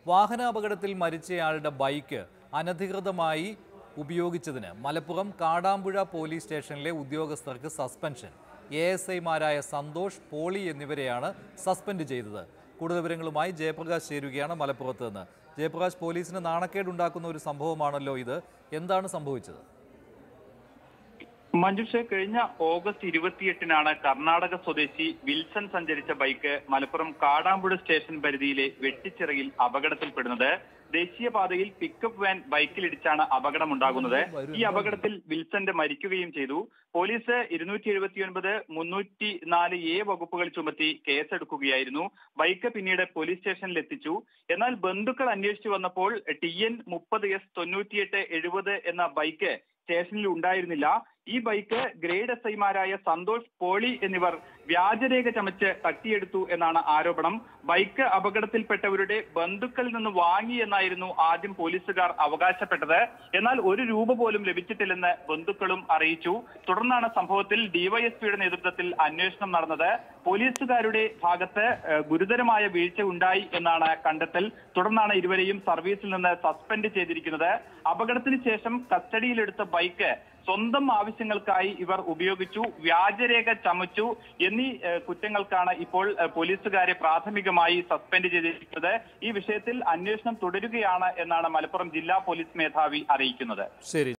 വാഹനാപകടത്തിൽ മരിച്ചയാളുടെ ബൈക്ക് അനധികൃതമായി ഉപയോഗിച്ചതിന് മലപ്പുറം കാടാമ്പുഴ പോലീസ് സ്റ്റേഷനിലെ ഉദ്യോഗസ്ഥർക്ക് സസ്പെൻഷൻ എ എസ് ഐമാരായ സന്തോഷ് പോളി എന്നിവരെയാണ് സസ്പെൻഡ് ചെയ്തത് കൂടുതൽ വിവരങ്ങളുമായി ജയപ്രകാശ് ചേരുകയാണ് മലപ്പുറത്ത് നിന്ന് ജയപ്രകാശ് പോലീസിന് നാണക്കേടുണ്ടാക്കുന്ന ഒരു സംഭവമാണല്ലോ ഇത് എന്താണ് സംഭവിച്ചത് മഞ്ജുഷ കഴിഞ്ഞ ഓഗസ്റ്റ് ഇരുപത്തിയെട്ടിനാണ് കർണാടക സ്വദേശി വിൽസൺ സഞ്ചരിച്ച ബൈക്ക് മലപ്പുറം കാടാമ്പുഴ സ്റ്റേഷൻ പരിധിയിലെ വെട്ടിച്ചിറയിൽ അപകടത്തിൽപ്പെടുന്നത് ദേശീയപാതയിൽ പിക്കപ്പ് വാൻ ബൈക്കിലിടിച്ചാണ് അപകടമുണ്ടാകുന്നത് ഈ അപകടത്തിൽ വിൽസന്റെ മരിക്കുകയും ചെയ്തു പോലീസ് ഇരുന്നൂറ്റി എഴുപത്തിയൊൻപത് മുന്നൂറ്റി നാല് എ വകുപ്പുകൾ ചുമത്തി കേസെടുക്കുകയായിരുന്നു ബൈക്ക് പിന്നീട് പോലീസ് സ്റ്റേഷനിൽ എത്തിച്ചു എന്നാൽ ബന്ധുക്കൾ അന്വേഷിച്ചു വന്നപ്പോൾ ടി എൻ മുപ്പത് എസ് തൊണ്ണൂറ്റിയെട്ട് എഴുപത് എന്ന ബൈക്ക് സ്റ്റേഷനിൽ ഉണ്ടായിരുന്നില്ല ഈ ബൈക്ക് ഗ്രേഡ് എസ് ഐമാരായ സന്തോഷ് പോളി എന്നിവർ വ്യാജരേഖ ചമച്ച് തട്ടിയെടുത്തു എന്നാണ് ആരോപണം ബൈക്ക് അപകടത്തിൽപ്പെട്ടവരുടെ ബന്ധുക്കളിൽ നിന്ന് വാങ്ങി എന്നായിരുന്നു ആദ്യം പോലീസുകാർ അവകാശപ്പെട്ടത് എന്നാൽ ഒരു രൂപ പോലും ലഭിച്ചിട്ടില്ലെന്ന് ബന്ധുക്കളും അറിയിച്ചു തുടർന്നാണ് സംഭവത്തിൽ ഡിവൈഎസ്പിയുടെ നേതൃത്വത്തിൽ അന്വേഷണം നടന്നത് പോലീസുകാരുടെ ഭാഗത്ത് ഏഹ്, ഗുരുതരമായ വീഴ്ച ഉണ്ടായി എന്നാണ് കണ്ടെത്തൽ തുടർന്നാണ് ഇരുവരെയും സർവീസിൽ നിന്ന് സസ്പെൻഡ് ചെയ്തിരിക്കുന്നത് അപകടത്തിന് ശേഷം കസ്റ്റഡിയിലെടുത്ത ബൈക്ക് സ്വന്തം ആവശ്യങ്ങൾക്കായി ഇവർ ഉപയോഗിച്ചു വ്യാജരേഖ ചമച്ചു എന്നീ ഏഹ്, കുറ്റങ്ങൾക്കാണ് ഇപ്പോൾ ഏഹ്, പോലീസുകാരെ പ്രാഥമികമായി സസ്പെൻഡ് ചെയ്തിരിക്കുന്നത് ഈ വിഷയത്തിൽ അന്വേഷണം തുടരുകയാണ് എന്നാണ് മലപ്പുറം ജില്ലാ പോലീസ് മേധാവി അറിയിക്കുന്നത് ശരി